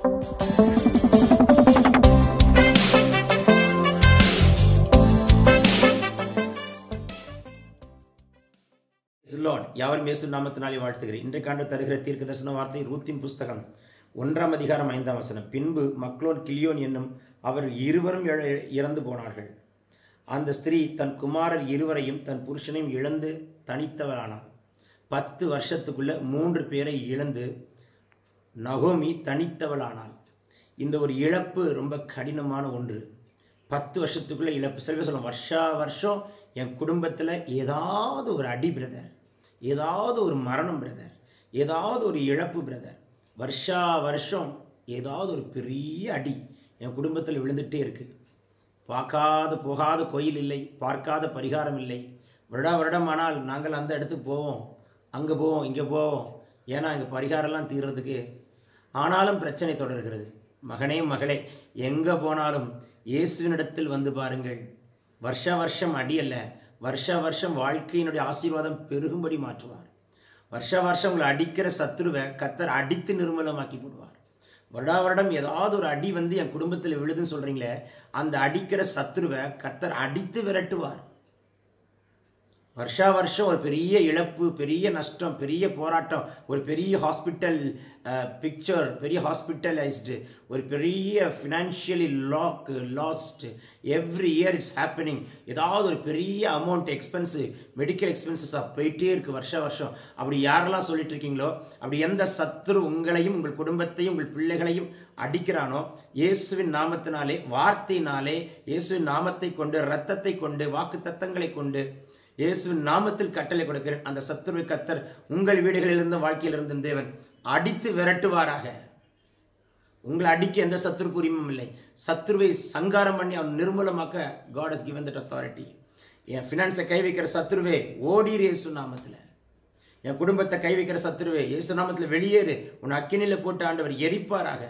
Lord யாவரும் இயேசு நாமத்தினாலே வாழ்த்துகிறேன் இன்றைக்காண்டு தருகிற தீர்க்க தரிசன வார்த்தை ரூத்தின் புஸ்தகம் ஒன்றாம் அதிகாரம் ஐந்தாம் வசனம் பின்பு மக்களோன் கிளியோன் என்னும் அவர் இருவரும் இழ- இறந்து போனார்கள் அந்த ஸ்திரீ தன் குமாரர் இருவரையும் தன் புருஷனையும் இழந்து தனித்தவளானாள் பத்து வருஷத்துக்குள்ள மூன்று பேரை இழந்து நகோமி தனித்தவளானாள் இந்த ஒரு இழப்பு ரொம்ப கடினமான ஒன்று பத்து வருஷத்துக்குள்ள இழப்பு சில பேர் சொல்லுவோம் வருஷா வருஷம் என் குடும்பத்தில் ஏதாவது ஒரு அடி பிரதர் ஏதாவது ஒரு மரணம் பிரதர் ஏதாவது ஒரு இழப்பு பிரதர் வருஷா வருஷம் ஏதாவது ஒரு பெரிய அடி என் குடும்பத்தில் விழுந்துட்டே இருக்கு பார்க்காத போகாத கோயில் இல்லை பார்க்காத பரிகாரம் இல்லை வருடா வருடம் ஆனால் நாங்கள் அந்த இடத்துக்கு போவோம் அங்கே போவோம் இங்கே போவோம் ஏன்னா இங்கே பரிகாரம்லாம் தீர்றதுக்கு ஆனாலும் பிரச்சனை தொடர்கிறது மகனே மகளே எங்கே போனாலும் இயேசுவினிடத்தில் வந்து பாருங்கள் வருஷ வருஷம் அடி அல்ல வருஷ வருஷம் வாழ்க்கையினுடைய ஆசீர்வாதம் பெருகும்படி மாற்றுவார் வருஷ வருஷம் உங்களை அடிக்கிற சத்துருவை கத்தர் அடித்து நிர்மலமாக்கி போடுவார் வருடா வருடம் ஏதாவது ஒரு அடி வந்து என் குடும்பத்தில் விழுதுன்னு சொல்றீங்களே அந்த அடிக்கிற சத்துருவை கத்தர் அடித்து விரட்டுவார் வருஷா வருஷம் ஒரு பெரிய இழப்பு பெரிய நஷ்டம் பெரிய போராட்டம் ஒரு பெரிய ஹாஸ்பிட்டல் பிக்சர் பெரிய ஹாஸ்பிட்டலைஸ்டு ஒரு பெரிய ஃபினான்ஷியலி லாக் lost every year it's happening ஏதாவது ஒரு பெரிய அமௌண்ட் எக்ஸ்பென்சிவ் மெடிக்கல் எக்ஸ்பென்சஸாக போயிட்டே இருக்கு வருஷ வருஷம் அப்படி யாரெல்லாம் சொல்லிட்டு இருக்கீங்களோ அப்படி எந்த சத்துரு உங்களையும் உங்கள் குடும்பத்தையும் உங்கள் பிள்ளைகளையும் அடிக்கிறானோ இயேசுவின் நாமத்தினாலே வார்த்தையினாலே இயேசுவின் நாமத்தை கொண்டு இரத்தத்தை கொண்டு வாக்கு தத்தங்களை கொண்டு இயேசுவின் நாமத்தில் கட்டளை கொடுக்கிறேன் அந்த சத்துருவை கத்தர் உங்கள் வீடுகளிலிருந்து வாழ்க்கையிலிருந்து தேவன் அடித்து விரட்டுவாராக உங்களை அடிக்க எந்த சத்துருக்கு உரிமையும் இல்லை சத்துருவை சங்காரம் பண்ணி அவன் நிர்மூலமாக்க God has given that authority என் ஃபினான்ஸை கை வைக்கிற சத்துருவே ஓடிரு இயேசு நாமத்தில் என் குடும்பத்தை கை வைக்கிற சத்துருவே இயேசு நாமத்தில் வெளியேறு உன் அக்கினில போட்டு ஆண்டவர் எரிப்பாராக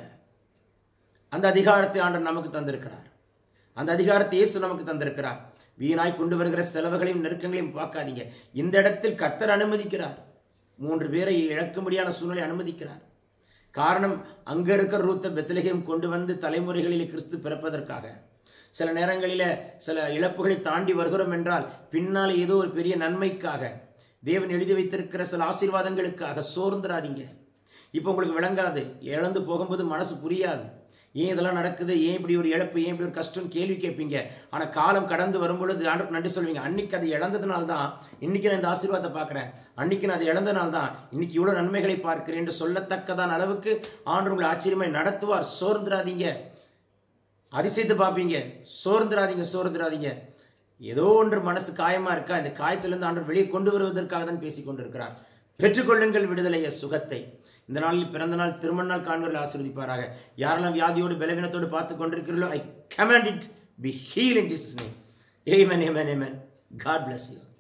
அந்த அதிகாரத்தை ஆண்டவர் நமக்கு தந்திருக்கிறார் அந்த அதிகாரத்தை இயேசு நமக்கு தந்திருக்கிறார் வீணாய் கொண்டு வருகிற செலவுகளையும் நெருக்கங்களையும் பார்க்காதீங்க இந்த இடத்தில் கத்தர் அனுமதிக்கிறார் மூன்று பேரை இழக்கும்படியான சூழ்நிலை அனுமதிக்கிறார் காரணம் அங்க இருக்கிற ரூத்தை பெத்லகேம் கொண்டு வந்து தலைமுறைகளில் கிறிஸ்து பிறப்பதற்காக சில நேரங்களில சில இழப்புகளை தாண்டி வருகிறோம் என்றால் பின்னால் ஏதோ ஒரு பெரிய நன்மைக்காக தேவன் எழுதி வைத்திருக்கிற சில ஆசீர்வாதங்களுக்காக சோர்ந்துராதீங்க இப்போ உங்களுக்கு விளங்காது இழந்து போகும்போது மனசு புரியாது ஏன் இதெல்லாம் நடக்குது ஏன் இப்படி ஒரு இழப்பு ஏன் இப்படி ஒரு கஷ்டம் கேள்வி கேட்பீங்க ஆனால் காலம் கடந்து வரும்பொழுது ஆண்டுக்கு நன்றி சொல்வீங்க அன்னைக்கு அதை இழந்ததுனால தான் இன்னைக்கு நான் இந்த ஆசீர்வாதத்தை பார்க்குறேன் அன்னைக்கு நான் அதை இழந்தனால தான் இன்னைக்கு இவ்வளோ நன்மைகளை பார்க்கிறேன் என்று சொல்லத்தக்கதான அளவுக்கு ஆண்டு உங்களை ஆச்சரியமாய் நடத்துவார் சோர்ந்துராதீங்க அதிசயத்து பார்ப்பீங்க சோர்ந்துராதீங்க சோர்ந்துராதீங்க ஏதோ ஒன்று மனசு காயமா இருக்கா இந்த காயத்திலிருந்து ஆண்டு வெளியே கொண்டு வருவதற்காக தான் பேசிக் கொண்டிருக்கிறார் பெற்றுக்கொள்ளுங்கள் விடுதலைய சுகத்தை இந்த நாளில் பிறந்த நாள் திருமண நாள் காண்பவர்கள் ஆசீர்வதிப்பாராக யாரெல்லாம் வியாதியோடு பலவீனத்தோடு பார்த்து கொண்டிருக்கிறீர்களோ I command it be heal in Jesus name amen amen amen God bless you